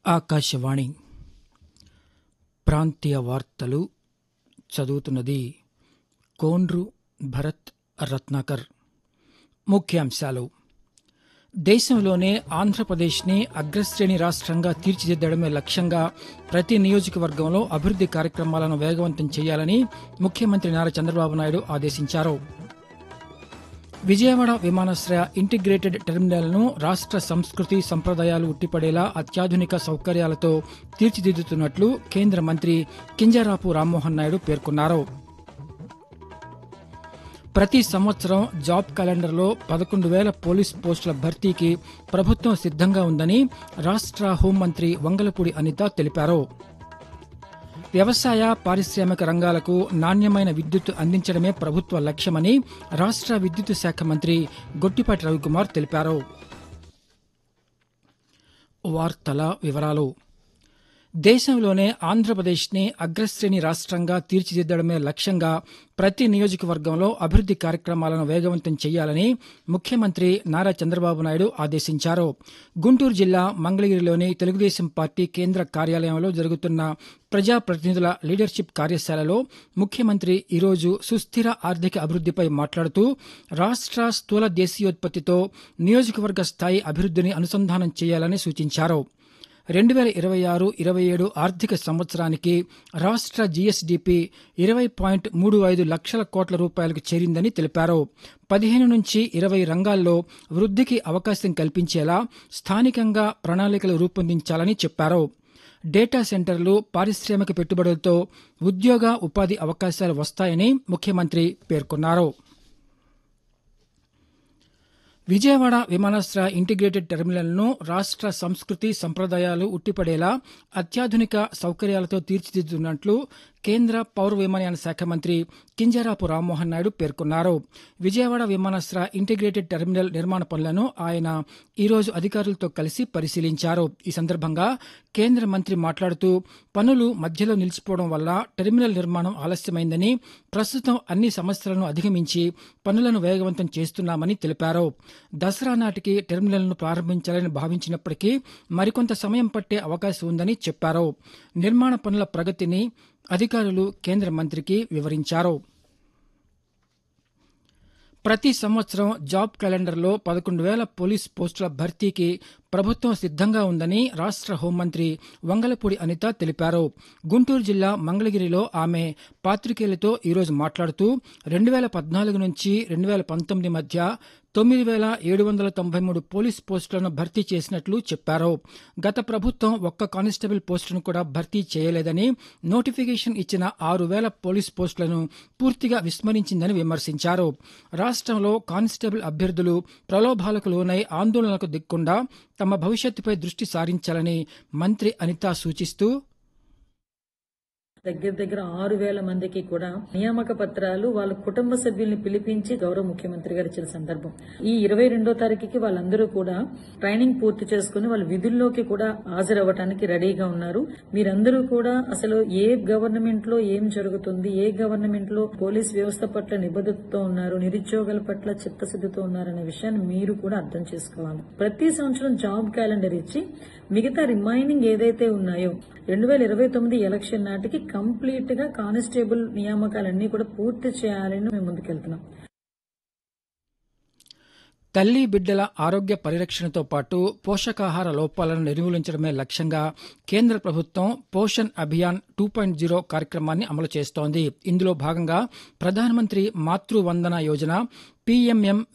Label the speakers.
Speaker 1: ఆకాశవాణి ప్రాంతీయ వార్తలు చదువుతున్నది కోండ్రు భరత్ రత్నాకర్ ముఖ్యాంశాలు దేశంలోనే ఆంధ్రప్రదేశ్ని అగ్రశ్రేణి రాష్ట్రంగా తీర్చిదిద్దడమే లక్ష్యంగా ప్రతి నియోజకవర్గంలో అభివృద్ది కార్యక్రమాలను వేగవంతం చేయాలని ముఖ్యమంత్రి నారా చంద్రబాబు నాయుడు ఆదేశించారు విజయవాడ విమానాశ్రయ ఇంటిగ్రేటెడ్ టెర్మినల్ను రాష్ట్ర సంస్కృతి సంప్రదాయాలు ఉట్టిపడేలా అత్యాధునిక సౌకర్యాలతో తీర్చిదిద్దుతున్నట్లు కేంద్ర మంత్రి కింజరాపు రామ్మోహన్ నాయుడు పేర్కొన్నారు ప్రతి సంవత్సరం జాబ్ క్యాలెండర్లో పదకొండు వేల పోలీస్ పోస్టుల భర్తీకి ప్రభుత్వం సిద్దంగా ఉందని రాష్ట్ర హోంమంత్రి వంగలపూడి అనిత తెలిపారు వ్యవసాయ పారిశ్రామిక రంగాలకు నాణ్యమైన విద్యుత్ అందించడమే ప్రభుత్వ లక్ష్యమని రాష్ట్ర విద్యుత్ శాఖ మంత్రి గొట్టిపాటి రవికుమార్ తెలిపారు వార్తల వివరాలు దేశంలోనే ఆంధ్రప్రదేశ్ని అగ్రశ్రేణి రాష్ట్రంగా తీర్చిదిద్దడమే లక్ష్యంగా ప్రతి నియోజకవర్గంలో అభివృద్ది కార్యక్రమాలను వేగవంతం చేయాలని ముఖ్యమంత్రి నారా చంద్రబాబు నాయుడు ఆదేశించారు గుంటూరు జిల్లా మంగళగిరిలోని తెలుగుదేశం పార్టీ కేంద్ర కార్యాలయంలో జరుగుతున్న ప్రజాప్రతినిధుల లీడర్షిప్ కార్యశాలలో ముఖ్యమంత్రి ఈరోజు సుస్థిర ఆర్థిక అభివృద్దిపై మాట్లాడుతూ రాష్ట్ర స్థూల దేశీయోత్పత్తితో నియోజకవర్గ స్థాయి అభివృద్దిని అనుసంధానం చేయాలని సూచించారు రెండు వేల ఇరవై ఆరు ఇరవై ఏడు ఆర్థిక సంవత్సరానికి రాష్ట్ర జీఎస్డీపీ ఇరవై పాయింట్ మూడు ఐదు లక్షల కోట్ల రూపాయలకు చేరిందని తెలిపారు పదిహేను నుంచి ఇరవై రంగాల్లో వృద్దికి అవకాశం కల్పించేలా స్థానికంగా ప్రణాళికలు రూపొందించాలని చెప్పారు డేటా సెంటర్లు పారిశ్రామిక పెట్టుబడులతో ఉద్యోగ ఉపాధి అవకాశాలు వస్తాయని ముఖ్యమంత్రి పేర్కొన్నారు విజయవాడ విమానాశ్రయ ఇంటిగ్రేటెడ్ టెర్మినల్ను రాష్ట్ర సంస్కృతి సంప్రదాయాలు ఉట్టిపడేలా అత్యాధునిక సౌకర్యాలతో తీర్చిదిద్దుతున్నట్లు కేంద్ర పౌర విమానయాన శాఖ మంత్రి కింజరాపు రామ్మోహన్ నాయుడు పేర్కొన్నారు విజయవాడ విమానాశ్రయ ఇంటిగ్రేటెడ్ టెర్మినల్ నిర్మాణ పనులను ఆయన ఈరోజు అధికారులతో కలిసి పరిశీలించారు ఈ సందర్భంగా కేంద్ర మంత్రి మాట్లాడుతూ పనులు మధ్యలో నిలిచిపోవడం వల్ల టెర్మినల్ నిర్మాణం ఆలస్యమైందని ప్రస్తుతం అన్ని సమస్యలను అధిగమించి పనులను వేగవంతం చేస్తున్నామని తెలిపారు దసరా నాటికి టెర్మినల్ను ప్రారంభించాలని భావించినప్పటికీ మరికొంత సమయం పట్టే అవకాశం ఉందని చెప్పారు నిర్మాణ పనుల ప్రగతిని అధికారులు కేంద్ర మంత్రికి వివరించారు ప్రతి సంవత్సరం జాబ్ క్యాలెండర్లో పదకొండు వేల పోలీస్ పోస్టుల భర్తీకి ప్రభుత్వం సిద్దంగా ఉందని రాష్ట్ర హోంమంత్రి వంగలపూడి అనిత తెలిపారు గుంటూరు జిల్లా మంగళగిరిలో ఆమె పాతికేయులతో ఈరోజు మాట్లాడుతూ రెండు వేల పద్నాలుగు నుంచి రెండు వేల పంతొమ్మిది మధ్య తొమ్మిది వేల ఏడు వందల తొంభై మూడు పోలీస్ పోస్టులను భర్తీ చేసినట్లు చెప్పారు గత ప్రభుత్వం ఒక్క కానిస్టేబుల్ పోస్టును కూడా భర్తీ చేయలేదని నోటిఫికేషన్ ఇచ్చిన ఆరు వేల పోలీస్ పోస్టులను పూర్తిగా విస్మరించిందని విమర్శించారు రాష్ట్రంలో కానిస్టేబుల్ అభ్యర్థులు ప్రలోభాలకు లోనై ఆందోళనకు దిక్కుండా తమ భవిష్యత్తుపై దృష్టి సారించాలని మంత్రి అనిత సూచిస్తూ
Speaker 2: దగ్గర దగ్గర ఆరు వేల మందికి కూడా నియామక పత్రాలు వాళ్ళ కుటుంబ సభ్యుల్ని పిలిపించి గౌరవ ముఖ్యమంత్రి గారు ఇచ్చిన సందర్భం ఈ ఇరవై రెండో తారీఖుకి వాళ్ళందరూ కూడా ట్రైనింగ్ పూర్తి చేసుకుని వాళ్ళ విధుల్లోకి కూడా హాజరవ్వటానికి రెడీగా ఉన్నారు మీరందరూ కూడా అసలు ఏ గవర్నమెంట్ లో ఏం జరుగుతుంది ఏ గవర్నమెంట్ లో పోలీస్ వ్యవస్థ పట్ల నిబద్ధతతో ఉన్నారు నిరుద్యోగుల పట్ల చిత్తశుద్ధితో ఉన్నారనే విషయాన్ని మీరు కూడా అర్థం చేసుకోవాలి ప్రతి సంవత్సరం జాబ్ క్యాలెండర్ ఇచ్చి మిగతా రిమైనింగ్ ఏదైతే ఉన్నాయో రెండు వేల ఇరవై తొమ్మిది ఎలక్షన్ నాటికి కంప్లీట్ గా కానిస్టేబుల్ నియామకాలన్నీ కూడా పూర్తి చేయాలని మేము ముందుకెళ్తున్నాం
Speaker 1: తల్లి బిడ్డల ఆరోగ్య పరిరక్షణతో పాటు పోషకాహార లోపాలను నిర్మూలించడమే లక్ష్యంగా కేంద్ర ప్రభుత్వం Poshan Abhiyan two point zero కార్యక్రమాన్ని అమలు చేస్తోంది ఇందులో భాగంగా ప్రధానమంత్రి మాతృ వందన యోజన పీఎంఎం